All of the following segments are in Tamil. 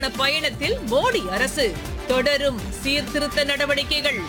பயணத்தில் மோடி அரசு தொடரும் சீர்திருத்த நடவடிக்கைகள்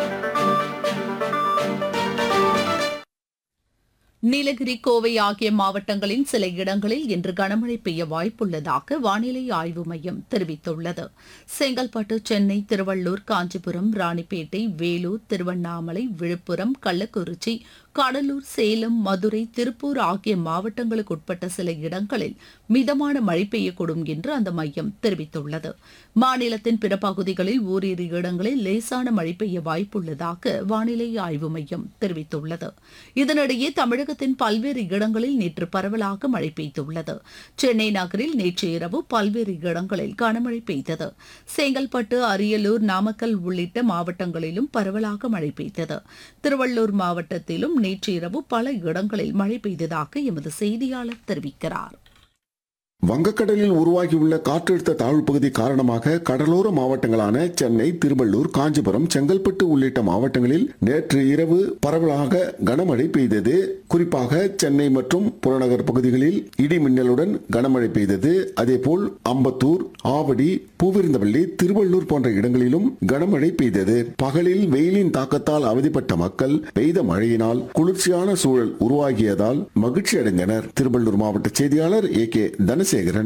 நீலகிரி கோவை ஆகிய மாவட்டங்களின் சில இடங்களில் இன்று கனமழை பெய்ய வாய்ப்புள்ளதாக வானிலை ஆய்வு மையம் தெரிவித்துள்ளது செங்கல்பட்டு சென்னை திருவள்ளூர் காஞ்சிபுரம் ராணிப்பேட்டை வேலூர் திருவண்ணாமலை விழுப்புரம் கள்ளக்குறிச்சி கடலூர் சேலம் மதுரை திருப்பூர் ஆகிய மாவட்டங்களுக்கு உட்பட்ட சில இடங்களில் மிதமான மழை பெய்யக்கூடும் என்று அந்த மையம் தெரிவித்துள்ளது மாநிலத்தின் பிற பகுதிகளில் ஓரிரு இடங்களில் லேசான மழை பெய்ய வாய்ப்புள்ளதாக வானிலை ஆய்வு மையம் தெரிவித்துள்ளது இதனிடையே தமிழகத்தின் பல்வேறு இடங்களில் நேற்று பரவலாக மழை பெய்துள்ளது சென்னை நகரில் நேற்று இரவு பல்வேறு இடங்களில் கனமழை பெய்தது செங்கல்பட்டு அரியலூர் நாமக்கல் உள்ளிட்ட மாவட்டங்களிலும் பரவலாக மழை பெய்தது திருவள்ளூர் மாவட்டத்திலும் நேற்று இரவு பல இடங்களில் மழை பெய்ததாக எமது செய்தியாளர் தெரிவிக்கிறார் வங்கக்கடலில் உருவாகியுள்ள காற்றழுத்த தாழ்வு பகுதி காரணமாக கடலோர மாவட்டங்களான சென்னை திருவள்ளூர் காஞ்சிபுரம் செங்கல்பட்டு உள்ளிட்ட மாவட்டங்களில் நேற்று இரவு பரவலாக கனமழை பெய்தது குறிப்பாக சென்னை மற்றும் புறநகர் பகுதிகளில் இடி மின்னலுடன் கனமழை பெய்தது அதேபோல் அம்பத்தூர் ஆவடி பூவிருந்தவள்ளி திருவள்ளூர் போன்ற இடங்களிலும் கனமழை பெய்தது பகலில் வெயிலின் தாக்கத்தால் அவதிப்பட்ட மக்கள் பெய்த மழையினால் குளிர்ச்சியான சூழல் உருவாகியதால் மகிழ்ச்சி அடைந்தனர் திருவள்ளூர் மாவட்ட செய்தியாளர் ஏ கே தனசேகரன்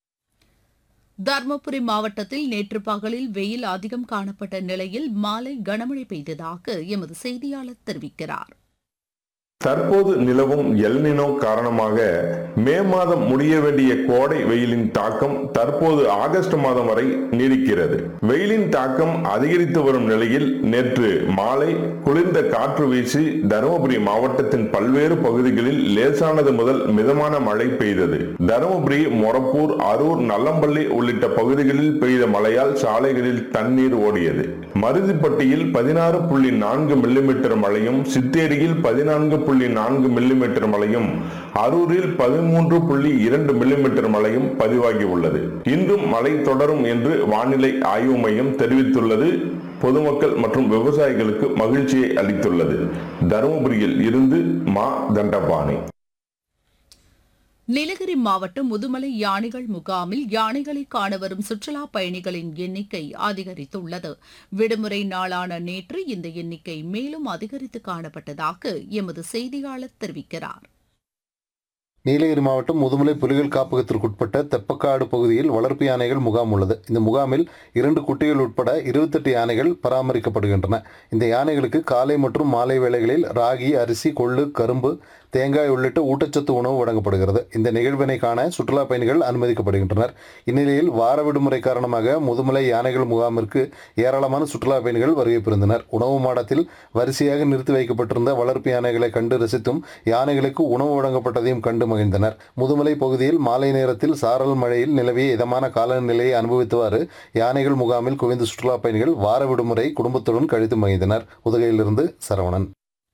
தர்மபுரி மாவட்டத்தில் நேற்று பகலில் வெயில் அதிகம் காணப்பட்ட நிலையில் மாலை கனமழை பெய்ததாக எமது செய்தியாளர் தெரிவிக்கிறார் தற்போது நிலவும் எல்னினோ காரணமாக மே மாதம் முடிய வேண்டிய கோடை வெயிலின் தாக்கம் தற்போது ஆகஸ்ட் மாதம் வரை நீடிக்கிறது வெயிலின் தாக்கம் அதிகரித்து வரும் நிலையில் நேற்று மாலை குளிர்ந்த காற்று வீசி தருமபுரி மாவட்டத்தின் பல்வேறு பகுதிகளில் லேசானது முதல் மிதமான மழை பெய்தது தருமபுரி மொரப்பூர் அரூர் நல்லம்பள்ளி உள்ளிட்ட பகுதிகளில் பெய்த மழையால் சாலைகளில் தண்ணீர் ஓடியது மருதிப்பட்டியில் பதினாறு புள்ளி நான்கு மில்லிமீட்டர் மழையும் சித்தேரியில் பதினான்கு புள்ளி நான்கு மில்லிமீட்டர் மழையும் அரூரில் பதிமூன்று புள்ளி இரண்டு மில்லிமீட்டர் மழையும் பதிவாகி உள்ளது இன்றும் மழை தொடரும் என்று வானிலை ஆய்வு மையம் தெரிவித்துள்ளது பொதுமக்கள் மற்றும் விவசாயிகளுக்கு மகிழ்ச்சியை அளித்துள்ளது தருமபுரியில் இருந்து மா தண்டபாணி நீலகிரி மாவட்டம் முதுமலை யானைகள் முகாமில் யானைகளை காண வரும் சுற்றுலா பயணிகளின் எண்ணிக்கை அதிகரித்துள்ளது விடுமுறை நாளான நேற்று இந்த எண்ணிக்கை மேலும் அதிகரித்து காணப்பட்டதாக எமது செய்தியாளர் தெரிவிக்கிறார் நீலகிரி மாவட்டம் முதுமலை புலிகள் காப்பகத்திற்குட்பட்ட தெப்பக்காடு பகுதியில் வளர்ப்பு யானைகள் முகாம் உள்ளது இந்த முகாமில் இரண்டு குட்டிகள் உட்பட இருபத்தெட்டு யானைகள் பராமரிக்கப்படுகின்றன இந்த யானைகளுக்கு காலை மற்றும் மாலை வேளைகளில் ராகி அரிசி கொள்ளு கரும்பு தேங்காய் உள்ளிட்ட ஊட்டச்சத்து உணவு வழங்கப்படுகிறது இந்த நிகழ்வினை காண சுற்றுலா பயணிகள் அனுமதிக்கப்படுகின்றனர் இந்நிலையில் வார விடுமுறை காரணமாக முதுமலை யானைகள் முகாமிற்கு ஏராளமான சுற்றுலா பயணிகள் வருகை புரிந்தனர் உணவு மாடத்தில் வரிசையாக நிறுத்தி வைக்கப்பட்டிருந்த வளர்ப்பு யானைகளை கண்டு ரசித்தும் யானைகளுக்கு உணவு வழங்கப்பட்டதையும் கண்டு மகிழ்ந்தனர் முதுமலை பகுதியில் மாலை நேரத்தில் சாரல் மழையில் நிலவிய இதமான காலநிலையை அனுபவித்தவாறு யானைகள் முகாமில் குவிந்த சுற்றுலா பயணிகள் வார விடுமுறை குடும்பத்துடன் கழித்து மகிழ்ந்தனர் உதகையிலிருந்து சரவணன்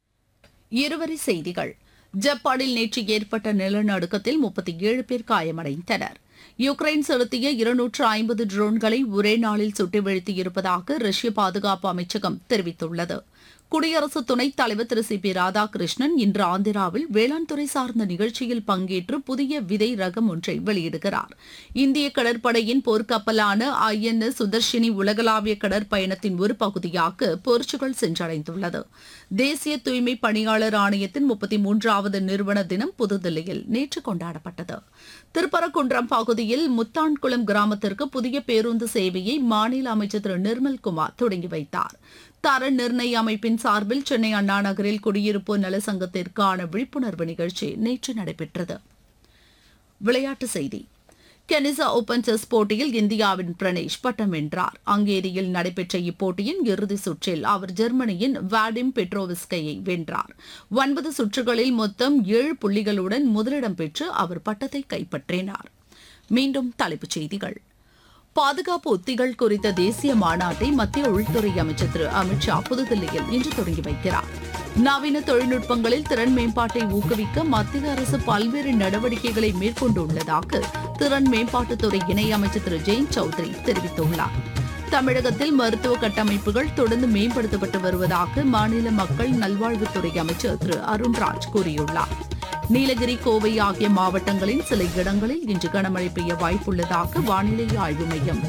இருவரி செய்திகள் ஜப்பானில் நேற்று ஏற்பட்ட நிலநடுக்கத்தில் முப்பத்தி ஏழு பேர் காயமடைந்தனர் யுக்ரைன் செலுத்திய இருநூற்று ஐம்பது ட்ரோன்களை ஒரே நாளில் சுட்டு வீழ்த்தியிருப்பதாக ரஷ்ய பாதுகாப்பு அமைச்சகம் தெரிவித்துள்ளது குடியரசு துணைத் தலைவர் திரு சி பி ராதாகிருஷ்ணன் இன்று ஆந்திராவில் வேளாண் துறை சார்ந்த நிகழ்ச்சியில் பங்கேற்று புதிய விதை ரகம் ஒன்றை வெளியிடுகிறார் இந்திய கடற்படையின் போர்க்கப்பலான ஐ என் எஸ் சுதர்ஷினி உலகளாவிய கடற்பயணத்தின் ஒரு பகுதியாக போர்ச்சுகல் சென்றடைந்துள்ளது தேசிய தூய்மை பணியாளர் ஆணையத்தின் முப்பத்தி மூன்றாவது நிறுவன தினம் புதுதில்லியில் நேற்று கொண்டாடப்பட்டது திருப்பரங்குன்றம் பகுதியில் முத்தான்குளம் கிராமத்திற்கு புதிய பேருந்து சேவையை மாநில அமைச்சர் திரு நிர்மல்குமார் தொடங்கி வைத்தார் தர நிர்ணய அமைப்பின் சார்பில் சென்னை அண்ணா நகரில் குடியிருப்போர் நல சங்கத்திற்கான விழிப்புணர்வு நிகழ்ச்சி நேற்று நடைபெற்றது விளையாட்டுச் செய்தி கெனிசா ஓபன் செஸ் போட்டியில் இந்தியாவின் பிரணேஷ் பட்டம் வென்றார் ஹங்கேரியில் நடைபெற்ற இப்போட்டியின் இறுதிச் சுற்றில் அவர் ஜெர்மனியின் வாடிம் பெட்ரோவிஸ்கையை வென்றார் ஒன்பது சுற்றுகளில் மொத்தம் ஏழு புள்ளிகளுடன் முதலிடம் பெற்று அவர் பட்டத்தை கைப்பற்றினார் மீண்டும் தலைப்புச் செய்திகள் பாதுகாப்பு உத்திகள் குறித்த தேசிய மாநாட்டை மத்திய உள்துறை அமைச்சர் திரு அமித்ஷா புதுதில்லியில் இன்று தொடங்கி வைக்கிறார் நவீன தொழில்நுட்பங்களில் திறன் மேம்பாட்டை ஊக்குவிக்க மத்திய அரசு பல்வேறு நடவடிக்கைகளை மேற்கொண்டுள்ளதாக திறன் மேம்பாட்டுத்துறை இணையமைச்சர் திரு ஜெயந்த் சௌத்ரி தெரிவித்துள்ளார் தமிழகத்தில் மருத்துவ கட்டமைப்புகள் தொடர்ந்து மேம்படுத்தப்பட்டு வருவதாக மாநில மக்கள் நல்வாழ்வுத்துறை அமைச்சர் திரு அருண்ராஜ் கூறியுள்ளார் நீலகிரி கோவை ஆகிய மாவட்டங்களின் சில இடங்களில் இன்று கனமழை பெய்ய வாய்ப்புள்ளதாக வானிலை ஆய்வு மையம்